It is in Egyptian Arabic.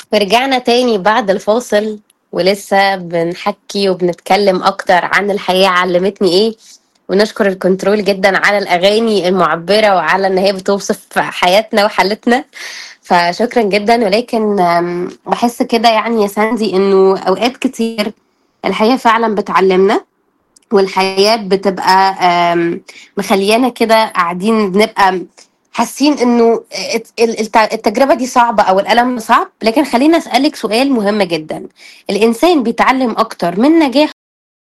ورجعنا تاني بعد الفاصل ولسه بنحكي وبنتكلم أكتر عن الحياة علمتني إيه ونشكر الكنترول جدا على الأغاني المعبرة وعلى إن هي بتوصف حياتنا وحالتنا فشكرا جدا ولكن آم، بحس كده يعني يا ساندي إنه أوقات كتير الحياة فعلا بتعلمنا والحياة بتبقى آم، مخليانا كده قاعدين بنبقى حاسين انه الت- الت- التجربة دي صعبة او الألم صعب لكن خليني أسألك سؤال مهم جدا الإنسان بيتعلم أكتر من نجاحه